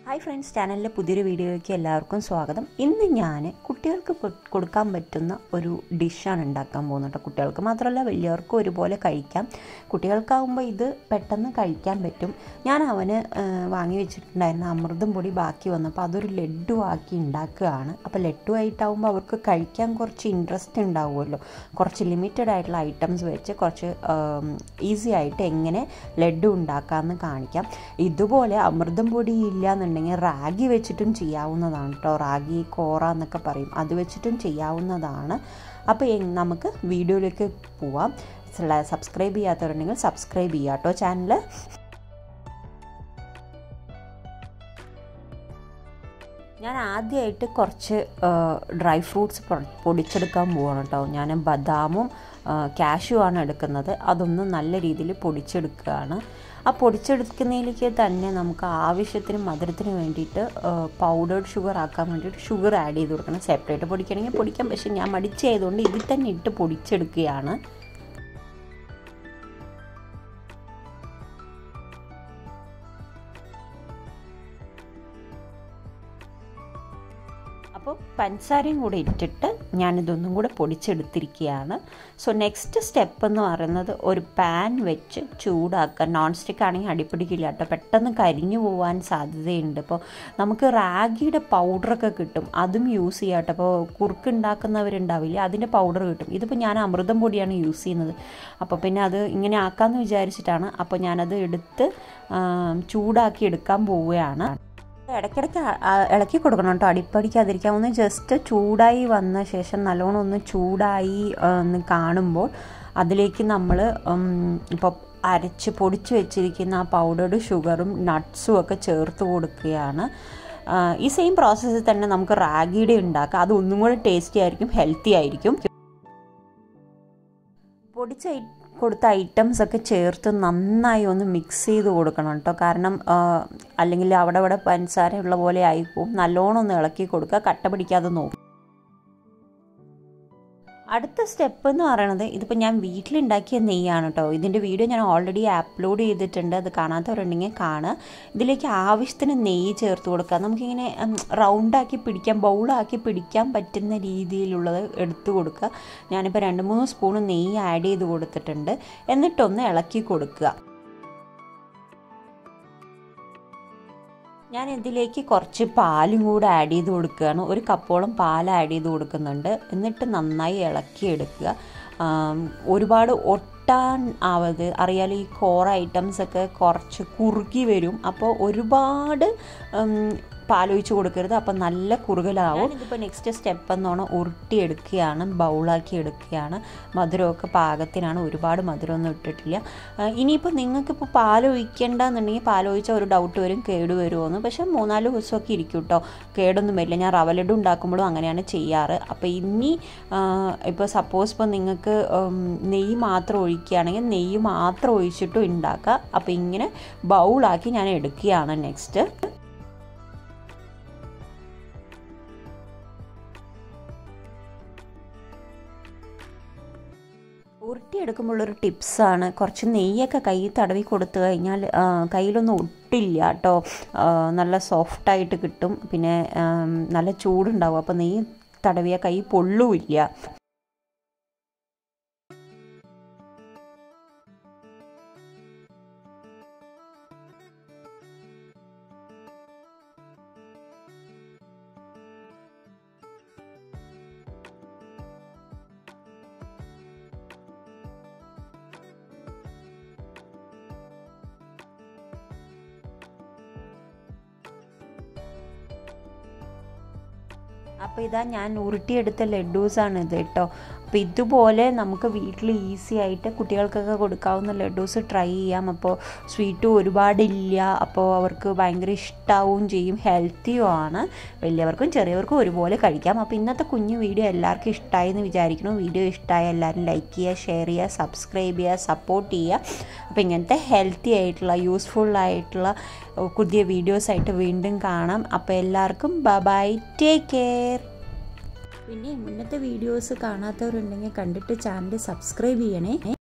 hi friends ചാനലിലെ പുതിയൊരു വീഡിയോയ്ക്ക് എല്ലാവർക്കും സ്വാഗതം ഇന്ന് ഞാൻ കുട്ടികൾക്ക് കൊ- കൊടുക്കാൻ പറ്റുന്ന ഒരു ഡിഷാണ് ഉണ്ടാക്കാൻ പോകുന്നത് കേട്ടോ കുട്ടികൾക്ക് മാത്രമല്ല വലിയവർക്കും ഒരുപോലെ കഴിക്കാം കുട്ടികൾക്കാവുമ്പോൾ ഇത് പെട്ടെന്ന് കഴിക്കാൻ പറ്റും ഞാൻ അവന് ആ, വാങ്ങി വെച്ചിട്ടുണ്ടായിരുന്ന അമൃതം പൊടി ബാക്കി വന്നപ്പോൾ അതൊരു ലഡു ആക്കി ഉണ്ടാക്കുകയാണ് അപ്പോൾ ലഡു ആയിട്ടാവുമ്പോൾ അവർക്ക് കഴിക്കാൻ കുറച്ച് ഇൻട്രസ്റ്റ് ഉണ്ടാവുമല്ലോ കുറച്ച് ലിമിറ്റഡ് ആയിട്ടുള്ള ഐറ്റംസ് വെച്ച് കുറച്ച് ഈസി ആയിട്ട് എങ്ങനെ ലഡു ഉണ്ടാക്കാമെന്ന് കാണിക്കാം ഇതുപോലെ അമൃതം പൊടി ഇല്ല എന്നുണ്ടെങ്കിൽ റാഗി വെച്ചിട്ടും ചെയ്യാവുന്നതാണ് കേട്ടോ റാഗി കോറ എന്നൊക്കെ പറയും അത് വെച്ചിട്ടും ചെയ്യാവുന്നതാണ് അപ്പോൾ എ- നമുക്ക് വീഡിയോയിലേക്ക് പോവാം സബ്സ്ക്രൈബ് ചെയ്യാത്തവരുണ്ടെങ്കിൽ സബ്സ്ക്രൈബ് ചെയ്യാം കേട്ടോ ചാനൽ ഞാൻ ആദ്യമായിട്ട് കുറച്ച് ഡ്രൈ ഫ്രൂട്ട്സ് പൊടിച്ചെടുക്കാൻ പോവാണ് കേട്ടോ ഞാൻ ബദാമും കാഷ്യൂ ആണ് എടുക്കുന്നത് അതൊന്ന് നല്ല രീതിയിൽ പൊടിച്ചെടുക്കുകയാണ് ആ പൊടിച്ചെടുക്കുന്നതിലേക്ക് തന്നെ നമുക്ക് ആവശ്യത്തിന് മധുരത്തിന് വേണ്ടിയിട്ട് പൗഡേർഡ് ഷുഗർ ആക്കാൻ വേണ്ടിയിട്ട് ഷുഗർ ആഡ് ചെയ്ത് കൊടുക്കണം സെപ്പറേറ്റ് പൊടിക്കണമെങ്കിൽ പൊടിക്കാം പക്ഷേ ഞാൻ മടിച്ചായതുകൊണ്ട് ഇതിൽ തന്നെ ഇട്ട് പൊടിച്ചെടുക്കുകയാണ് അപ്പോൾ പഞ്ചസാരയും കൂടെ ഇട്ടിട്ട് ഞാനിതൊന്നും കൂടെ പൊടിച്ചെടുത്തിരിക്കുകയാണ് സോ നെക്സ്റ്റ് സ്റ്റെപ്പ് എന്ന് പറയുന്നത് ഒരു പാൻ വെച്ച് ചൂടാക്കുക നോൺ സ്റ്റിക്ക് ആണെങ്കിൽ അടിപ്പിടിക്കില്ല കേട്ടോ പെട്ടെന്ന് കരിഞ്ഞു പോകാൻ സാധ്യതയുണ്ട് അപ്പോൾ നമുക്ക് റാഗിയുടെ പൗഡറൊക്കെ കിട്ടും അതും യൂസ് ചെയ്യാം കേട്ടോ അപ്പോൾ കുറുക്ക് ഉണ്ടാക്കുന്നവരുണ്ടാവില്ല അതിൻ്റെ പൗഡർ കിട്ടും ഇതിപ്പോൾ ഞാൻ അമൃതം പൊടിയാണ് യൂസ് ചെയ്യുന്നത് അപ്പോൾ പിന്നെ അത് ഇങ്ങനെ ആക്കാമെന്ന് വിചാരിച്ചിട്ടാണ് അപ്പോൾ ഞാനത് എടുത്ത് ആ, ചൂടാക്കി എടുക്കാൻ പോവുകയാണ് ഇടയ്ക്കിടയ്ക്ക് അ- ആ- ഇളക്കി കൊടുക്കണം കേട്ടോ അടിപ്പടിക്കാതിരിക്കാൻ ഒന്ന് ജസ്റ്റ് ചൂടായി വന്ന ശേഷം നല്ലോണം ഒന്ന് ചൂടായി ആ, ഒന്ന് കാണുമ്പോൾ അതിലേക്ക് നമ്മൾ ഇപ്പോൾ അരച്ച് പൊടിച്ച് വെച്ചിരിക്കുന്ന ആ പൗഡേർഡ് ഷുഗറും നട്ട്സും ഒക്കെ ചേർത്ത് കൊടുക്കുകയാണ് ആ, ഈ സെയിം പ്രോസസ്സിൽ തന്നെ നമുക്ക് റാഗിയുടെ ഉണ്ടാക്കാം അത് ഒന്നും കൂടെ ടേസ്റ്റി ആയിരിക്കും ഹെൽത്തി ആയിരിക്കും പൊടിച്ച ഐ- കൊടുത്ത ഐറ്റംസ് ഒക്കെ ചേർത്ത് നന്നായി ഒന്ന് മിക്സ് ചെയ്ത് കൊടുക്കണം കേട്ടോ കാരണം ആ, അല്ലെങ്കിൽ അവിടെ അവിടെ പഞ്ചസാര ഉള്ള പോലെ ആയിപ്പോവും നല്ലോണം ഒന്ന് ഇളക്കി കൊടുക്കുക കട്ട പിടിക്കാതെ നോക്കും അടുത്ത സ്റ്റെപ്പ് എന്ന് പറയണത് ഇതിപ്പോൾ ഞാൻ വീട്ടിലുണ്ടാക്കിയ നെയ്യാണ് കേട്ടോ ഇതിൻ്റെ വീഡിയോ ഞാൻ ഓൾറെഡി അപ്ലോഡ് ചെയ്തിട്ടുണ്ട് അത് കാണാത്തവരുണ്ടെങ്കിൽ കാണുക ഇതിലേക്ക് ആവശ്യത്തിന് നെയ്യ് ചേർത്ത് കൊടുക്കുക നമുക്കിങ്ങനെ ഉം, റൗണ്ടാക്കി പിടിക്കാൻ ബൗളാക്കി പിടിക്കാൻ പറ്റുന്ന രീതിയിലുള്ളത് എടുത്തു കൊടുക്കുക ഞാനിപ്പോൾ രണ്ട് മൂന്ന് സ്പൂൺ നെയ്യ് ആഡ് ചെയ്ത് കൊടുത്തിട്ടുണ്ട് എന്നിട്ടൊന്ന് ഇളക്കി കൊടുക്കുക ഞാൻ ഇതിലേക്ക് കുറച്ച് പാലും കൂടെ ആഡ് ചെയ്ത് കൊടുക്കുകയാണ് ഒരു കപ്പോളം പാൽ ആഡ് ചെയ്ത് കൊടുക്കുന്നുണ്ട് എന്നിട്ട് നന്നായി ഇളക്കിയെടുക്കുക ആം, ഒരുപാട് ഒട്ടാൻ ആവത് അറിയാലോ ഈ കോറ ഐറ്റംസ് ഒക്കെ കുറച്ച് കുറുകി വരും അപ്പോൾ ഒരുപാട് ഉം, പാലൊഴിച്ച് കൊടുക്കരുത് അപ്പം നല്ല കുറുകലാവും ഇതിപ്പോൾ നെക്സ്റ്റ് സ്റ്റെപ്പ് എന്നോണം ഉരുട്ടിയെടുക്കുകയാണ് ബൗളാക്കി എടുക്കുകയാണ് മധുരമൊക്കെ പാകത്തിനാണ് ഒരുപാട് മധുരമൊന്നും ഇട്ടിട്ടില്ല ആ, ഇനിയിപ്പോൾ നിങ്ങൾക്കിപ്പോൾ പാലൊഴിക്കേണ്ടെന്നുണ്ടെങ്കിൽ പാലൊഴിച്ചാൽ ഒരു ഡൗട്ട് വരും കേട് വരുമോയെന്ന് പക്ഷേ മൂന്നാല് ദിവസമൊക്കെ ഇരിക്കും കേട്ടോ കേടൊന്നും വരില്ല ഞാൻ റവ ലഡു ഉണ്ടാക്കുമ്പോഴും അങ്ങനെയാണ് ചെയ്യാറ് അപ്പോൾ ഇനി ഇപ്പോൾ സപ്പോസ് ഇപ്പോൾ നിങ്ങൾക്ക് ഉം, നെയ്യ് മാത്രം ഒഴിക്കുകയാണെങ്കിൽ നെയ്യ് മാത്രം ഒഴിച്ചിട്ടും ഉണ്ടാക്കുക അപ്പോൾ ഇങ്ങനെ ബൗളാക്കി ഞാൻ എടുക്കുകയാണ് നെക്സ്റ്റ് ഉരുട്ടിയെടുക്കുമ്പോൾ ഒരു ടിപ്സാണ് കുറച്ച് നെയ്യൊക്കെ കൈ തടവി കൊടുത്തു കഴിഞ്ഞാൽ ആ, കയ്യിലൊന്നും ഒട്ടില്ല കേട്ടോ ആ, നല്ല സോഫ്റ്റായിട്ട് കിട്ടും പിന്നെ ആം, നല്ല ചൂടുണ്ടാവും അപ്പോൾ നെയ്യ് തടവിയ കൈ പൊള്ളുമില്ല അപ്പോൾ ഇതാ ഞാൻ ഉരുട്ടിയെടുത്ത ലഡൂസാണ് ഇത് കേട്ടോ അപ്പോൾ ഇതുപോലെ നമുക്ക് വീട്ടിൽ ഈസി ആയിട്ട് കുട്ടികൾക്കൊക്കെ കൊടുക്കാവുന്ന ലഡൂസ് ട്രൈ ചെയ്യാം അപ്പോൾ സ്വീറ്റും ഒരുപാടില്ല അപ്പോൾ അവർക്ക് ഭയങ്കര ഇഷ്ടാവും ചെയ്യും ഹെൽത്തിയും ആണ് വലിയവർക്കും ചെറിയവർക്കും ഒരുപോലെ കഴിക്കാം അപ്പോൾ ഇന്നത്തെ കുഞ്ഞു വീഡിയോ എല്ലാവർക്കും ഇഷ്ടമായി എന്ന് വിചാരിക്കുന്നു വീഡിയോ ഇഷ്ടമായ എല്ലാവരും ലൈക്ക് ചെയ്യുക ഷെയർ ചെയ്യുക സബ്സ്ക്രൈബ് ചെയ്യുക സപ്പോർട്ട് ചെയ്യുക അപ്പോൾ ഇങ്ങനത്തെ ഹെൽത്തി ആയിട്ടുള്ള യൂസ്ഫുൾ ആയിട്ടുള്ള ഏഹ്, പുതിയ വീഡിയോസായിട്ട് വീണ്ടും കാണാം അപ്പോൾ എല്ലാവർക്കും ബൈ ടേക്ക് കെയർ പിന്നെ മുന്നത്തെ വീഡിയോസ് കാണാത്തവരുണ്ടെങ്കിൽ കണ്ടിട്ട് ചാനൽ സബ്സ്ക്രൈബ് ചെയ്യണേ